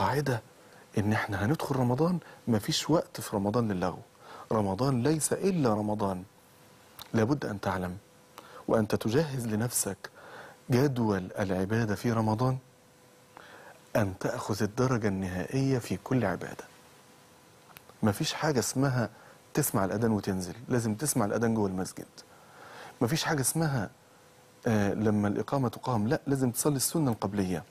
القاعدة إن إحنا هندخل رمضان مفيش وقت في رمضان للغو رمضان ليس إلا رمضان لابد أن تعلم وأنت تجهز لنفسك جدول العبادة في رمضان أن تأخذ الدرجة النهائية في كل عبادة مفيش حاجة اسمها تسمع الأذان وتنزل لازم تسمع الأذان جوه المسجد مفيش حاجة اسمها آه لما الإقامة تقام لا لازم تصلي السنة القبلية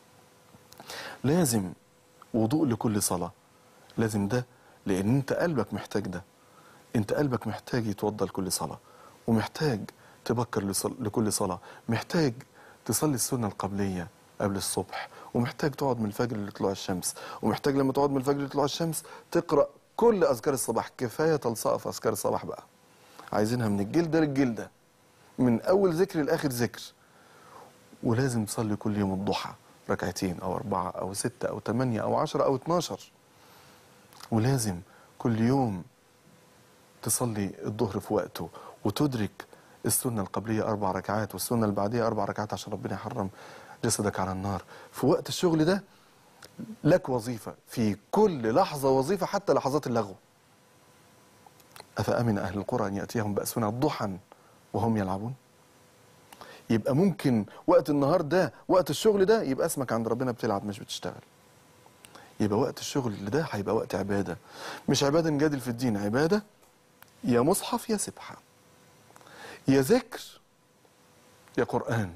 لازم وضوء لكل صلاة لازم ده لأن أنت قلبك محتاج ده أنت قلبك محتاج يتوضى لكل صلاة ومحتاج تبكر لصل... لكل صلاة محتاج تصلي السنة القبلية قبل الصبح ومحتاج تقعد من الفجر لطلوع الشمس ومحتاج لما تقعد من الفجر لطلوع الشمس تقرأ كل أذكار الصباح كفاية تلصقة في أذكار الصباح بقى عايزينها من الجلدة للجلدة من أول ذكر لآخر ذكر ولازم تصلي كل يوم الضحى ركعتين أو أربعة أو ستة أو ثمانية أو عشرة أو اتناشر ولازم كل يوم تصلي الظهر في وقته وتدرك السنة القبلية أربع ركعات والسنة البعدية أربع ركعات عشان ربنا يحرم جسدك على النار في وقت الشغل ده لك وظيفة في كل لحظة وظيفة حتى لحظات اللغو أفأمن أهل القرى أن يأتيهم بأسنا ضحى وهم يلعبون يبقى ممكن وقت النهار ده وقت الشغل ده يبقى اسمك عند ربنا بتلعب مش بتشتغل يبقى وقت الشغل اللي ده هيبقى وقت عبادة مش عبادة نجادل في الدين عبادة يا مصحف يا سبحة يا ذكر يا قرآن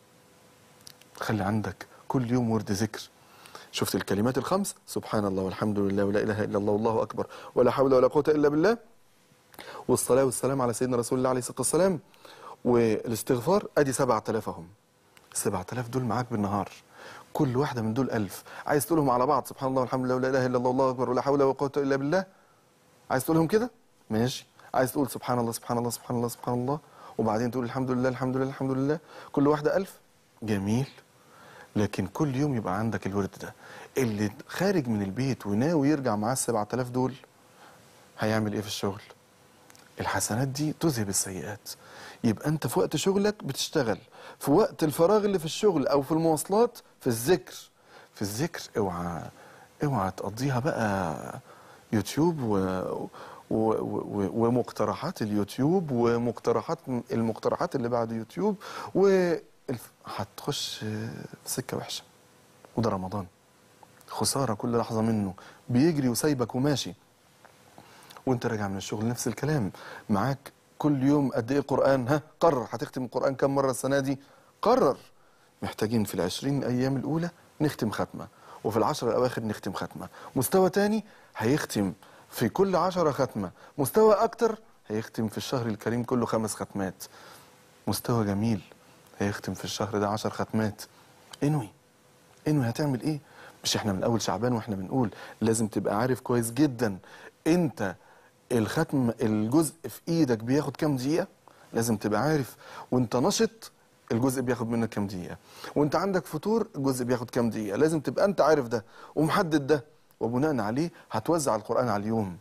خلي عندك كل يوم ورد ذكر شفت الكلمات الخمس سبحان الله والحمد لله ولا إله إلا الله والله أكبر ولا حول ولا قوة إلا بالله والصلاة والسلام على سيدنا رسول الله عليه الصلاة والسلام والاستغفار ادي 7000 اهم 7000 دول معاك بالنهار كل واحده من دول ألف عايز تقولهم على بعض سبحان الله والحمد لله ولا اله الا الله والله اكبر ولا حول ولا قوه الا بالله عايز تقولهم كده ماشي عايز تقول سبحان الله سبحان الله سبحان الله سبحان الله وبعدين تقول الحمد لله الحمد لله الحمد لله كل واحده ألف جميل لكن كل يوم يبقى عندك الورد ده اللي خارج من البيت وناوي يرجع معاه ال 7000 دول هيعمل ايه في الشغل الحسنات دي تذهب السيئات يبقى انت في وقت شغلك بتشتغل في وقت الفراغ اللي في الشغل او في المواصلات في الذكر في الذكر اوعى اوعى تقضيها بقى يوتيوب و و و ومقترحات اليوتيوب ومقترحات المقترحات اللي بعد يوتيوب و هتخش في سكه وحشه وده رمضان خساره كل لحظه منه بيجري وسايبك وماشي وانت راجع من الشغل نفس الكلام معاك كل يوم قد ايه قران ها قرر هتختم القران كم مره السنه دي قرر محتاجين في العشرين ايام الاولى نختم ختمه وفي العشر الاواخر نختم ختمه مستوى تاني هيختم في كل عشرة ختمه مستوى اكتر هيختم في الشهر الكريم كله خمس ختمات مستوى جميل هيختم في الشهر ده عشر ختمات انوي انوي هتعمل ايه مش احنا من اول شعبان واحنا بنقول لازم تبقى عارف كويس جدا انت الختم الجزء في ايدك بياخد كام دقيقه لازم تبقى عارف وانت نشط الجزء بياخد منك كام دقيقه وانت عندك فطور الجزء بياخد كام دقيقه لازم تبقى انت عارف ده ومحدد ده وبناء عليه هتوزع القران على اليوم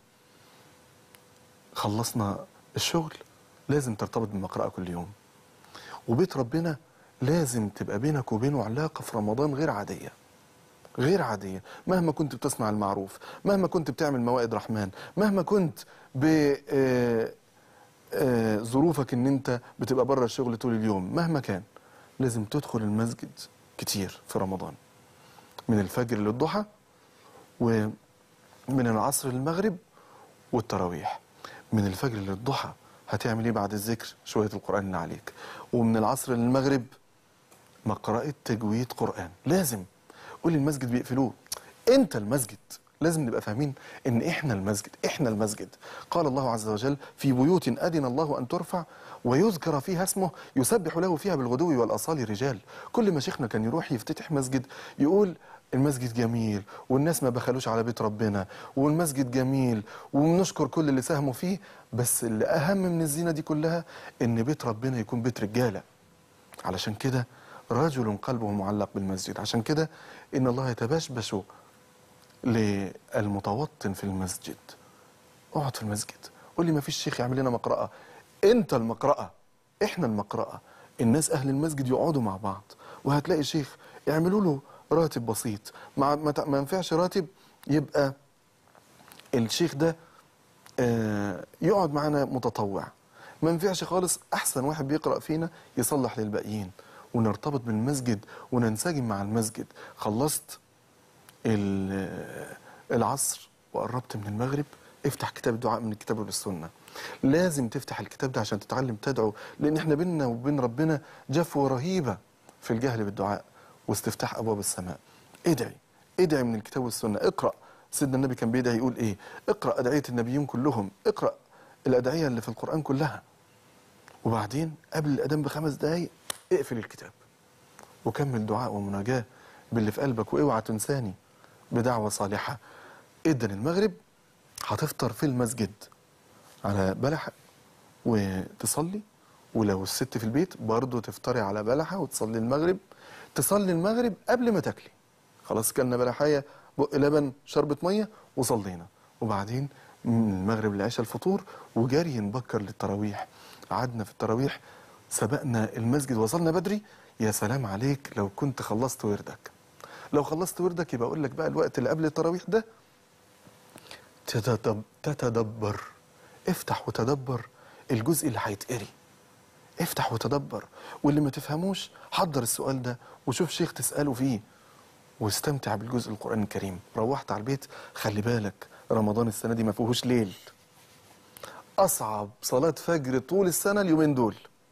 خلصنا الشغل لازم ترتبط بالمقرأة كل يوم وبيت ربنا لازم تبقى بينك وبينه علاقة في رمضان غير عادية غير عادية مهما كنت بتصنع المعروف مهما كنت بتعمل موائد رحمن مهما كنت ب آه، آه، ظروفك ان انت بتبقى بره الشغل طول اليوم مهما كان لازم تدخل المسجد كتير في رمضان من الفجر للضحى ومن العصر للمغرب والتراويح من الفجر للضحى هتعمل ايه بعد الذكر شوية القرآن اللي عليك ومن العصر للمغرب مقرأة تجويد قرآن لازم قول لي المسجد بيقفلوه انت المسجد لازم نبقى فاهمين ان احنا المسجد احنا المسجد قال الله عز وجل في بيوت اذن الله ان ترفع ويذكر فيها اسمه يسبح له فيها بالغدو والاصال رجال كل ما شيخنا كان يروح يفتتح مسجد يقول المسجد جميل والناس ما بخلوش على بيت ربنا والمسجد جميل ونشكر كل اللي ساهموا فيه بس اللي اهم من الزينه دي كلها ان بيت ربنا يكون بيت رجاله علشان كده رجل قلبه معلق بالمسجد عشان كده ان الله يتبشبش للمتوطن في المسجد اقعد في المسجد قول لي ما فيش شيخ يعمل لنا مقرأة انت المقرأة احنا المقرأة الناس اهل المسجد يقعدوا مع بعض وهتلاقي شيخ يعملوا له راتب بسيط ما ما ت- ما ينفعش راتب يبقى الشيخ ده آه، يقعد معانا متطوع ما ينفعش خالص احسن واحد بيقرا فينا يصلح للباقيين ونرتبط بالمسجد وننسجم مع المسجد خلصت ال- العصر وقربت من المغرب افتح كتاب الدعاء من الكتاب والسنه لازم تفتح الكتاب ده عشان تتعلم تدعو لان احنا بيننا وبين ربنا جفوه رهيبه في الجهل بالدعاء واستفتاح ابواب السماء ادعي ادعي من الكتاب والسنه اقرا سيدنا النبي كان بيدعي يقول ايه اقرا ادعيه النبيين كلهم اقرا الادعيه اللي في القران كلها وبعدين قبل الاذان بخمس دقايق اقفل الكتاب وكمل دعاء ومناجاة باللي في قلبك واوعى تنساني بدعوة صالحة إذن المغرب هتفطر في المسجد على بلحة وتصلي ولو الست في البيت برضه تفطري على بلحة وتصلي المغرب تصلي المغرب قبل ما تاكلي خلاص كلنا بلحية بق لبن شربة مية وصلينا وبعدين من المغرب لعشاء الفطور وجري نبكر للتراويح قعدنا في التراويح سبقنا المسجد وصلنا بدري يا سلام عليك لو كنت خلصت وردك لو خلصت وردك يبقى اقول لك بقى الوقت اللي قبل التراويح ده تتدب تتدبر افتح وتدبر الجزء اللي هيتقري افتح وتدبر واللي ما تفهموش حضر السؤال ده وشوف شيخ تسأله فيه واستمتع بالجزء القرآن الكريم روحت على البيت خلي بالك رمضان السنة دي ما فيهوش ليل أصعب صلاة فجر طول السنة اليومين دول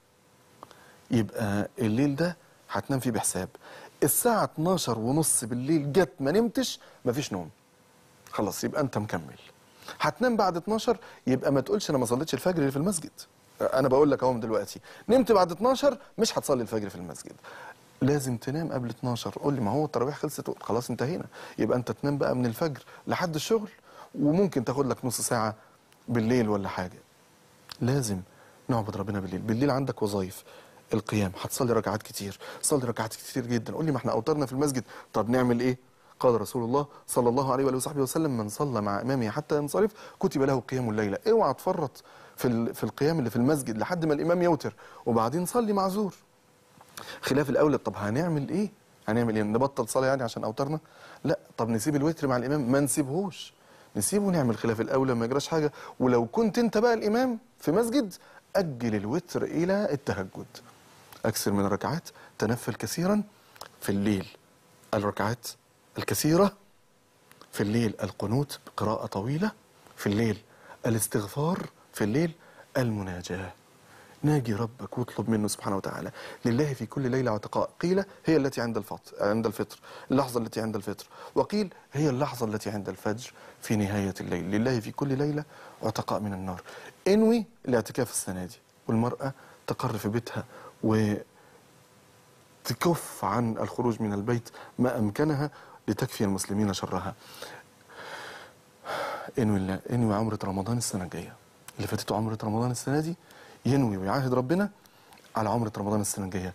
يبقى الليل ده هتنام فيه بحساب الساعة 12 ونص بالليل جت ما نمتش مفيش نوم خلاص يبقى انت مكمل هتنام بعد 12 يبقى ما تقولش انا ما صليتش الفجر اللي في المسجد انا بقول لك اهو من دلوقتي نمت بعد 12 مش هتصلي الفجر في المسجد لازم تنام قبل 12 قول لي ما هو التراويح خلصت خلاص انتهينا يبقى انت تنام بقى من الفجر لحد الشغل وممكن تاخد لك نص ساعة بالليل ولا حاجة لازم نعبد ربنا بالليل بالليل عندك وظايف القيام هتصلي ركعات كتير صلي ركعات كتير جدا قول لي ما احنا اوترنا في المسجد طب نعمل ايه قال رسول الله صلى الله عليه واله وصحبه وسلم من صلى مع امامه حتى ينصرف كتب له قيام الليله اوعى تفرط في ال- في القيام اللي في المسجد لحد ما الامام يوتر وبعدين صلي معذور خلاف الاولى طب هنعمل ايه هنعمل ايه نبطل صلاه يعني عشان اوترنا لا طب نسيب الوتر مع الامام ما نسيبهوش نسيبه ونعمل خلاف الاولى ما يجراش حاجه ولو كنت انت بقى الامام في مسجد اجل الوتر الى التهجد اكثر من الركعات تنفل كثيرا في الليل الركعات الكثيره في الليل القنوت بقراءه طويله في الليل الاستغفار في الليل المناجاه ناجي ربك واطلب منه سبحانه وتعالى لله في كل ليلة عتقاء قيل هي التي عند الفطر عند الفطر اللحظة التي عند الفطر وقيل هي اللحظة التي عند الفجر في نهاية الليل لله في كل ليلة عتقاء من النار انوي الاعتكاف السنة دي والمرأة تقر في بيتها وتكف عن الخروج من البيت ما أمكنها لتكفي المسلمين شرها انوي الله انوي عمرة رمضان السنة الجاية اللي فاتته عمرة رمضان السنة دي ينوي ويعاهد ربنا على عمرة رمضان السنة الجاية